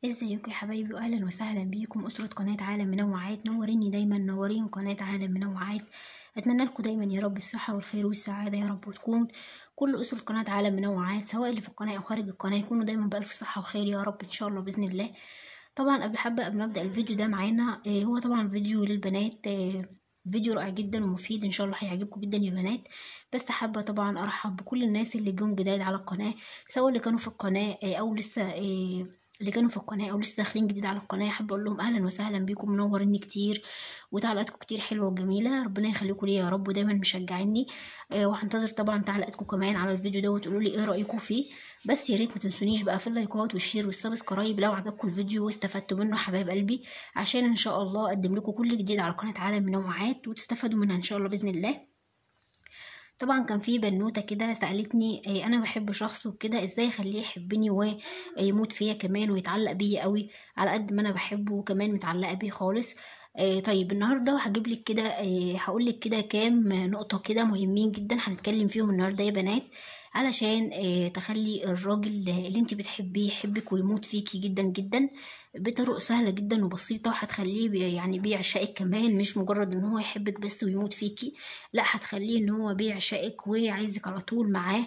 ازيكم يا حبايبي واهلا وسهلا بيكم اسره قناه عالم منوعات نوريني دايما نورين قناه عالم منوعات اتمنى لكم دايما يا رب الصحه والخير والسعاده يا رب وتكون كل اسره قناه عالم منوعات سواء اللي في القناه او خارج القناه يكونوا دايما بالف صحه وخير يا رب ان شاء الله باذن الله طبعا قبل حابه قبل ما ابدا الفيديو ده معانا آه، هو طبعا فيديو للبنات آه، فيديو رائع جدا ومفيد ان شاء الله هيعجبكم جدا يا بنات بس حابه طبعا ارحب بكل الناس اللي جم جداد على القناه سواء اللي كانوا في القناه آه، او لسه آه، اللي كانوا في القناه او لسه داخلين جديد على القناه حابه اقول لهم اهلا وسهلا بيكم منوريني كتير وتعليقاتكم كتير حلوه وجميله ربنا يخليكم ليا يا رب ودايما مشجعيني آه، وهنتظر طبعا تعليقاتكم كمان على الفيديو ده وتقولوا لي ايه رايكم فيه بس يا ريت ما تنسونيش بقى في اللايكات والشير والسبسكرايب لو عجبكم الفيديو واستفدتوا منه حبايب قلبي عشان ان شاء الله اقدم لكم كل جديد على قناه عالم منوعات وتستفادوا منها ان شاء الله باذن الله طبعا كان في بنوته كده سالتني إيه انا بحب شخص وكده ازاي اخليه يحبني ويموت فيا كمان ويتعلق بيا قوي على قد ما انا بحبه وكمان متعلقه بيه خالص إيه طيب النهارده هجيب لك كده إيه هقول لك كده كام نقطه كده مهمين جدا هنتكلم فيهم النهارده يا بنات علشان إيه تخلي الراجل اللي انت بتحبيه يحبك ويموت فيكي جدا جدا بطرق سهله جدا وبسيطه وهتخليه بي- يعني بيعشقك كمان مش مجرد ان هو يحبك بس ويموت فيكي لا هتخليه ان هو بيعشقك وعايزك على طول معاه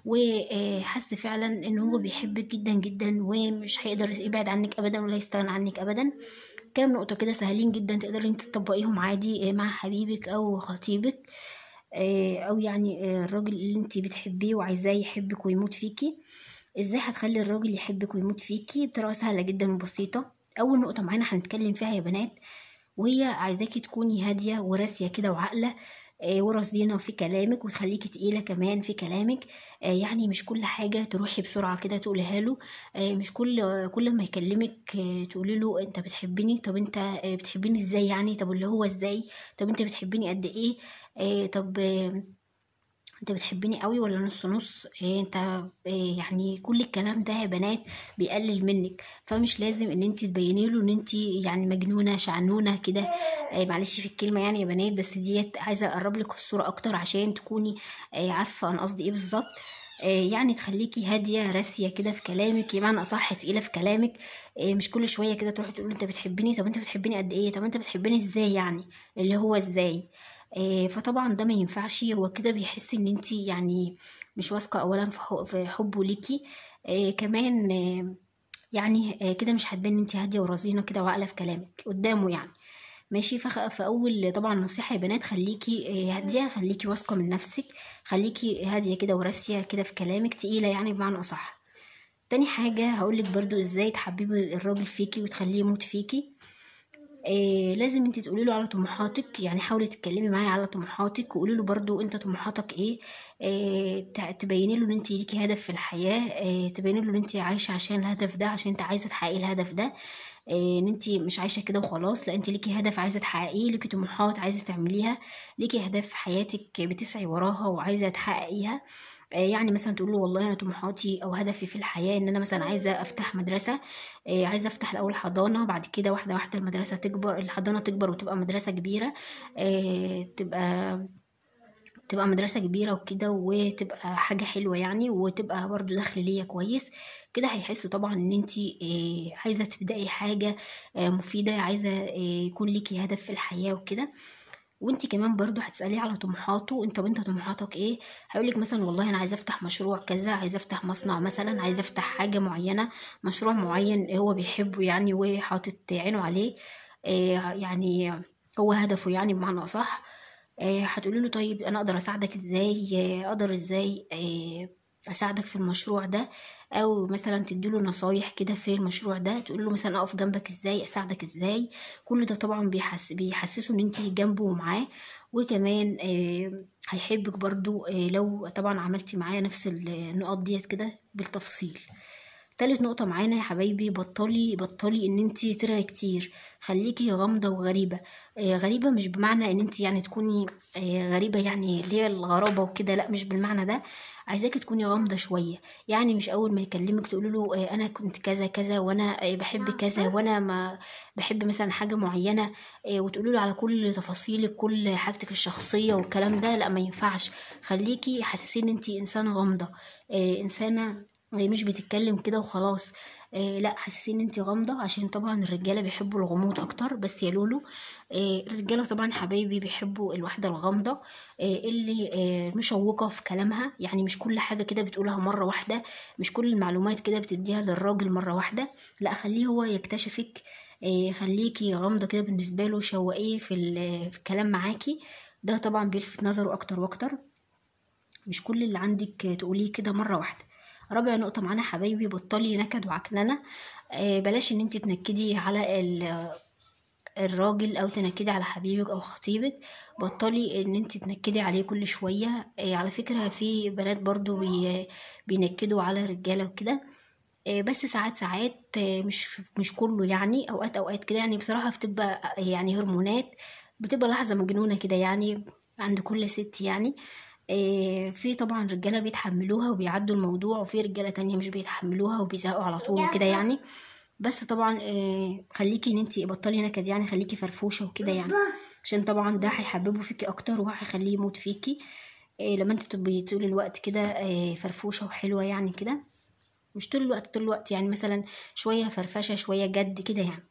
وحس فعلا ان هو بيحبك جدا جدا ومش هيقدر يبعد عنك ابدا ولا يستغنى عنك ابدا كام نقطة كده سهلين جدا تقدري انت تطبقيهم عادي آه، مع حبيبك او خطيبك آه، او يعني آه، الراجل اللي انت بتحبيه وعايزاه يحبك ويموت فيكي ازاي هتخلي الراجل يحبك ويموت فيكي بطريقة سهلة جدا وبسيطة اول نقطة معانا هنتكلم فيها يا بنات وهي عايزاكي تكوني هادية وراسية كده وعاقلة آه، ورصينة في كلامك وتخليكي تقيلة كمان في كلامك آه، يعني مش كل حاجة تروحي بسرعة كده تقوليها له آه، مش كل كل ما يكلمك آه، تقولي له انت بتحبني طب انت آه، بتحبيني ازاي يعني طب اللي هو ازاي طب انت بتحبيني قد ايه آه، طب آه، انت بتحبيني قوي ولا نص نص إيه انت إيه يعني كل الكلام ده يا بنات بيقلل منك فمش لازم ان انت تبيني له ان انت يعني مجنونه شعنونه كده إيه معلش في الكلمه يعني يا بنات بس ديت عايزه اقرب لك الصوره اكتر عشان تكوني إيه عارفه انا قصدي ايه بالظبط إيه يعني تخليكي هاديه راسيه كده في كلامك بمعنى اصح تقيله في كلامك إيه مش كل شويه كده تروحي تقولي انت بتحبني طب انت بتحبني قد ايه طب انت بتحبني ازاي يعني اللي هو ازاي آه، فطبعا ده ما ينفعش هو كده بيحس ان انت يعني مش واثقه اولا في حو- في حبه ليكي آه، كمان آه، يعني آه، كده مش هتبان ان انت هاديه ورزينه كده وعاقله في كلامك قدامه يعني ماشي فخ... فاول طبعا نصيحه يا بنات خليكي آه، هاديه خليكي واثقه من نفسك خليكي هاديه كده وراسيه كده في كلامك تقيله يعني بمعنى اصح تاني حاجه هقولك برضو ازاي تحببي الراجل فيكي وتخليه يموت فيكي إيه لازم انت تقولي له على طموحاتك يعني حاولي تتكلمي معاه على طموحاتك وقولي له برضو انت طموحاتك ايه, إيه تع- تبيني له ان انت ليكي هدف في الحياه إيه تبيني له ان انت عايشه عشان الهدف ده عشان انت عايزه تحققي الهدف ده إيه ان انت مش عايشه كده وخلاص لا انت ليكي هدف عايزه تحققيه ليكي طموحات عايزه تعمليها ليكي اهداف في حياتك بتسعي وراها وعايزه تحققيها آه، يعني مثلا تقول له والله انا طموحاتي او هدفي في الحياه ان انا مثلا عايزه افتح مدرسه آه، عايزه افتح الاول حضانه بعد كده واحده واحده المدرسه تكبر الحضانه تكبر وتبقى مدرسه كبيره آه، تبقى تبقى مدرسة كبيرة وكده وتبقى حاجة حلوة يعني وتبقى برضو دخل ليا كويس كده هيحس طبعا ان انتي آه، عايزة تبدأي حاجة آه، مفيدة عايزة آه، يكون ليكي هدف في الحياة وكده وانت كمان برضو هتسأليه على طموحاته انت وانت طموحاتك ايه هيقولك مثلا والله انا عايزه افتح مشروع كذا عايزه افتح مصنع مثلا عايزه افتح حاجه معينه مشروع معين هو بيحبه يعني وحاطط عينه عليه آه، يعني هو هدفه يعني بمعنى اصح آه، هتقولي له طيب انا اقدر اساعدك ازاي آه، اقدر ازاي آه، اساعدك في المشروع ده او مثلا تديله نصايح كده في المشروع ده تقول له مثلا اقف جنبك ازاي اساعدك ازاي كل ده طبعا بيحس بيحسسه ان انت جنبه ومعاه وكمان آه، هيحبك برضو آه، لو طبعا عملتي معاه نفس النقط ديت كده بالتفصيل تالت نقطة معانا يا حبايبي بطلي بطلي ان انتي ترغي كتير خليكي غامضة وغريبة آه غريبة مش بمعنى ان انتي يعني تكوني آه غريبة يعني اللي هي الغرابة وكده لا مش بالمعنى ده عايزاكي تكوني غامضة شوية يعني مش اول ما يكلمك تقولي له آه انا كنت كذا كذا وانا آه بحب كذا وانا ما بحب مثلا حاجة معينة آه وتقولي له على كل تفاصيلك كل حاجتك الشخصية والكلام ده لا ما ينفعش خليكي حاسسين ان انتي انسانة غامضة آه انسانة هي مش بتتكلم كده وخلاص آه لا حاسسين ان انت غامضه عشان طبعا الرجاله بيحبوا الغموض اكتر بس يا لولو آه الرجاله طبعا حبايبي بيحبوا الواحده الغامضه آه اللي آه مشوقه في كلامها يعني مش كل حاجه كده بتقولها مره واحده مش كل المعلومات كده بتديها للراجل مره واحده لا خليه هو يكتشفك آه خليكي غامضه كده بالنسبه له شوقيه في, في الكلام معاكي ده طبعا بيلفت نظره اكتر واكتر مش كل اللي عندك تقوليه كده مره واحده رابع نقطة معانا حبايبي بطلي نكد وعكننة آه بلاش ان انت تنكدي على الراجل او تنكدي على حبيبك او خطيبك بطلي ان انت تنكدي عليه كل شوية آه على فكرة في بنات برضو بي بينكدوا على رجالة وكده آه بس ساعات ساعات مش مش كله يعني اوقات اوقات كده يعني بصراحة بتبقى يعني هرمونات بتبقى لحظة مجنونة كده يعني عند كل ست يعني في طبعا رجاله بيتحملوها وبيعدوا الموضوع وفي رجاله تانية مش بيتحملوها وبيزهقوا على طول وكده يعني بس طبعا خليكي ان انتي بطلي نكد يعني خليكي فرفوشه وكده يعني عشان طبعا ده هيحببه فيكي اكتر وهيخليه يموت فيكي لما انت تبقي طول الوقت كده فرفوشه وحلوه يعني كده مش طول الوقت طول الوقت يعني مثلا شويه فرفشه شويه جد كده يعني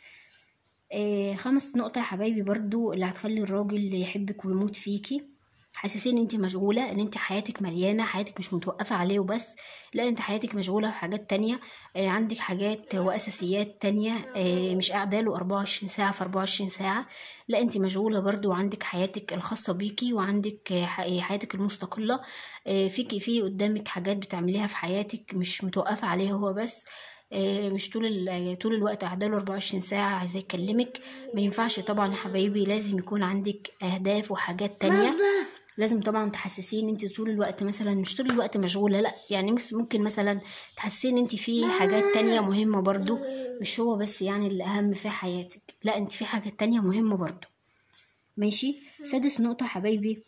خامس نقطه يا حبايبي برضو اللي هتخلي الراجل يحبك ويموت فيكي حاسسين ان انت مشغوله ان انت حياتك مليانه حياتك مش متوقفه عليه وبس لا انت حياتك مشغوله بحاجات تانية آه عندك حاجات واساسيات تانية آه مش قاعده له 24 ساعه في 24 ساعه لا انت مشغوله برضو وعندك حياتك الخاصه بيكي وعندك آه حياتك المستقله آه فيكي في قدامك حاجات بتعمليها في حياتك مش متوقفه عليه هو بس آه مش طول طول الوقت قاعده له 24 ساعه عايزاه يكلمك ما ينفعش طبعا يا حبايبي لازم يكون عندك اهداف وحاجات تانية لازم طبعا تحسسيه ان انت طول الوقت مثلا مش طول الوقت مشغوله لا يعني ممكن مثلا تحسسيه ان انت في حاجات تانية مهمه برضو مش هو بس يعني اللي اهم في حياتك لا انت في حاجات تانية مهمه برضو ماشي سادس نقطه حبايبي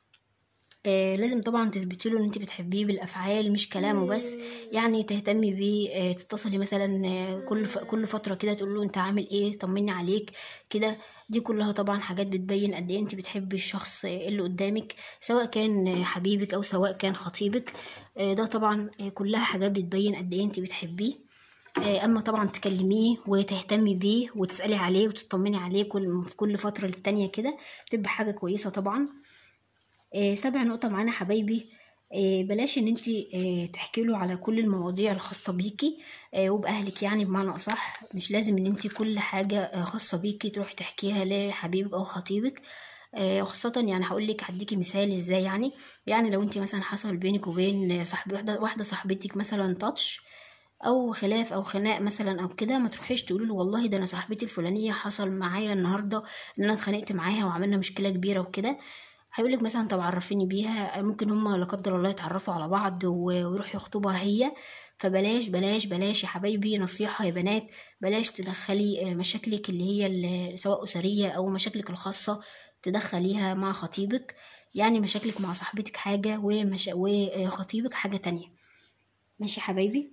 آه لازم طبعا تثبتي له ان انت بتحبيه بالافعال مش كلامه بس يعني تهتمي بيه آه تتصلي مثلا آه كل ف... كل فتره كده تقول له انت عامل ايه طمني عليك كده دي كلها طبعا حاجات بتبين قد ايه انت بتحبي الشخص اللي قدامك سواء كان حبيبك او سواء كان خطيبك آه ده طبعا آه كلها حاجات بتبين قد ايه انت بتحبيه آه اما طبعا تكلميه وتهتمي بيه وتسالي عليه وتطمني عليه كل في كل فتره للتانيه كده تبقى حاجه كويسه طبعا آه سابع نقطة معانا حبايبي آه بلاش ان انت آه تحكي له على كل المواضيع الخاصة بيكي آه وبأهلك يعني بمعنى أصح مش لازم ان انت كل حاجة آه خاصة بيكي تروحي تحكيها لحبيبك أو خطيبك آه خاصة يعني هقول لك هديكي مثال ازاي يعني يعني لو انت مثلا حصل بينك وبين صاحب واحدة واحدة صاحبتك مثلا تاتش او خلاف او خناق مثلا او كده ما تروحيش تقولي له والله ده انا صاحبتي الفلانيه حصل معايا النهارده ان انا اتخانقت معاها وعملنا مشكله كبيره وكده هيقولك مثلا طب عرفيني بيها ممكن هما لا قدر الله يتعرفوا على بعض ويروحوا يخطبها هي فبلاش بلاش بلاش يا حبايبي نصيحة يا بنات بلاش تدخلي مشاكلك اللي هي سواء أسرية أو مشاكلك الخاصة تدخليها مع خطيبك يعني مشاكلك مع صاحبتك حاجة ومش... وخطيبك حاجة تانية ماشي حبايبي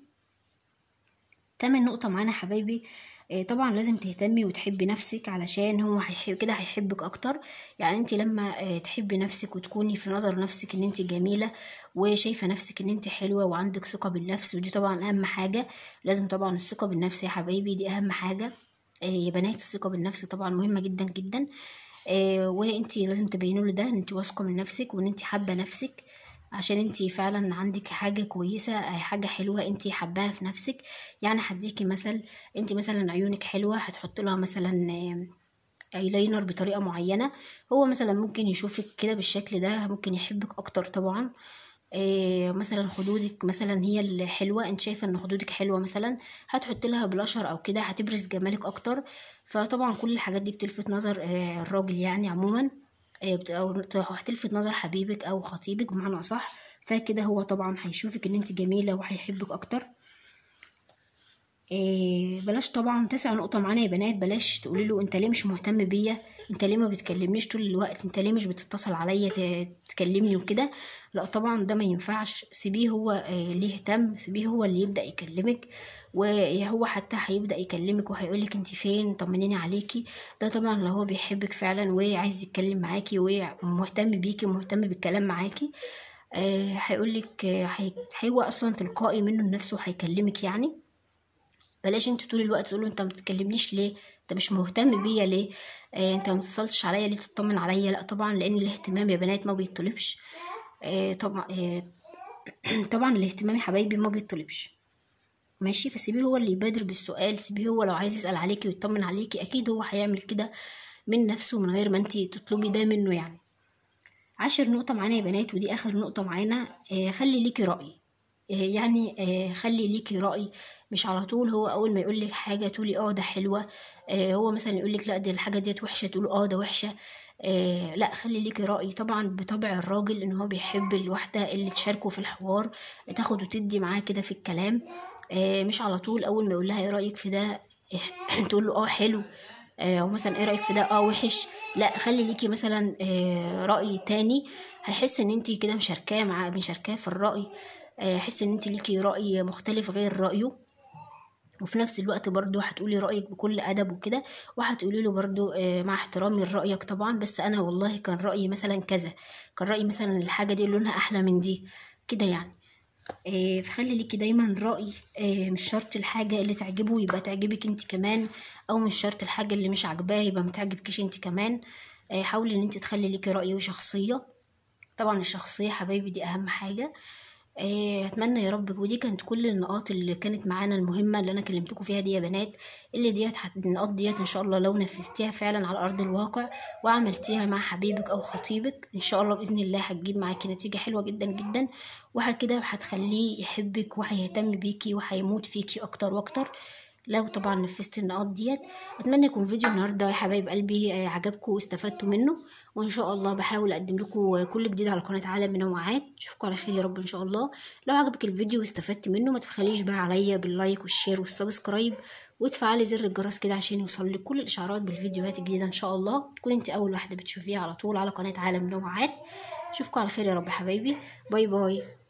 تامن نقطة معانا حبايبي طبعا لازم تهتمي وتحبي نفسك علشان هو هيحب كده هيحبك اكتر يعني انت لما تحبي نفسك وتكوني في نظر نفسك ان انت جميله وشايفه نفسك ان انت حلوه وعندك ثقه بالنفس ودي طبعا اهم حاجه لازم طبعا الثقه بالنفس يا حبايبي دي اهم حاجه يا بنات الثقه بالنفس طبعا مهمه جدا جدا وانت لازم تبينوا له ده ان انت واثقه من نفسك وان انت حابه نفسك عشان انتي فعلا عندك حاجة كويسة حاجة حلوة انتي حباها في نفسك يعني هديكي مثل انتي مثلا عيونك حلوة هتحط لها مثلا ايلاينر بطريقة معينة هو مثلا ممكن يشوفك كده بالشكل ده ممكن يحبك اكتر طبعا إيه مثلا خدودك مثلا هي الحلوة انت شايفة ان خدودك حلوة مثلا هتحط لها بلاشر او كده هتبرز جمالك اكتر فطبعا كل الحاجات دي بتلفت نظر إيه الراجل يعني عموما او هتلفت نظر حبيبك او خطيبك بمعنى اصح فكده هو طبعا هيشوفك ان انت جميله وهيحبك اكتر إيه بلاش طبعا تسع نقطه معانا يا بنات بلاش تقولي له انت ليه مش مهتم بيا انت ليه ما بتكلمنيش طول الوقت انت ليه مش بتتصل عليا تكلمني وكده لا طبعا ده ما ينفعش سيبيه هو إيه ليه اهتم سيبيه هو اللي يبدا يكلمك وهو حتى هيبدا يكلمك وهيقولك انت فين طمنيني عليكي ده طبعا لو هو بيحبك فعلا وعايز يتكلم معاكي ومهتم بيكي ومهتم بالكلام معاكي آه هيقولك آه هي- هو اصلا تلقائي منه لنفسه هيكلمك يعني بلاش انت طول الوقت تقولوا انت ما بتكلمنيش ليه انت مش مهتم بيا ليه آه انت ما اتصلتش عليا ليه تطمن عليا لا طبعا لان الاهتمام يا بنات ما بيطلبش آه طبعا آه طبعا الاهتمام يا حبايبي ما بيطلبش ماشي فسيبيه هو اللي يبادر بالسؤال سيبيه هو لو عايز يسأل عليكي ويطمن عليكي اكيد هو هيعمل كده من نفسه من غير ما انتي تطلبي ده منه يعني عاشر نقطة معانا يا بنات ودي آخر نقطة معانا آه خلي ليكي رأي آه يعني آه خلي ليكي رأي مش على طول هو أول ما يقولك حاجة تقولي اه ده حلوة آه هو مثلا يقولك لا دي الحاجة ديت وحشة تقول اه ده وحشة آه لا خلي ليكي رأي طبعا بطبع الراجل ان هو بيحب الواحدة اللي تشاركه في الحوار تاخد وتدي معاه كده في الكلام آه مش على طول أول ما يقول لها ايه رأيك في ده آه تقول له اه حلو آه، او مثلا ايه رايك في ده اه وحش لا خلي ليكي مثلا آه، راي تاني هيحس ان انت كده مشاركاه مع مشاركاه في الراي آه، يحس ان انت ليكي راي مختلف غير رايه وفي نفس الوقت برضو هتقولي رأيك بكل أدب وكده وهتقولي له برضو آه، مع احترامي لرأيك طبعا بس أنا والله كان رأيي مثلا كذا كان رأيي مثلا الحاجة دي لونها أحلى من دي كده يعني آه، فخلي ليكي دايما رأي آه، مش شرط الحاجة اللي تعجبه يبقى تعجبك انت كمان او مش شرط الحاجة اللي مش عاجباه يبقى ما تعجبكيش انت كمان آه، حاولي ان انت تخلي ليكي رأي وشخصية طبعا الشخصية حبايبي دي اهم حاجة آه، اتمنى يا رب ودي كانت كل النقاط اللي كانت معانا المهمة اللي انا كلمتكم فيها دي يا بنات اللي ديت هت- النقاط ديت ان شاء الله لو نفذتيها فعلا على ارض الواقع وعملتيها مع حبيبك او خطيبك ان شاء الله باذن الله هتجيب معاكي نتيجة حلوة جدا جدا وكده هتخليه يحبك وهيهتم بيكي وهيموت فيكي اكتر واكتر لو طبعا نفذت النقاط ديت اتمنى يكون فيديو النهارده يا حبايب قلبي آه، عجبكم واستفدتوا منه وان شاء الله بحاول اقدم لكم كل جديد على قناه عالم منوعات اشوفكم على خير يا رب ان شاء الله لو عجبك الفيديو واستفدت منه ما تبخليش بقى عليا باللايك والشير والسبسكرايب وتفعلي زر الجرس كده عشان يوصلك كل الاشعارات بالفيديوهات الجديده ان شاء الله تكون انت اول واحده بتشوفيها على طول على قناه عالم منوعات اشوفكم على خير يا رب يا حبايبي باي باي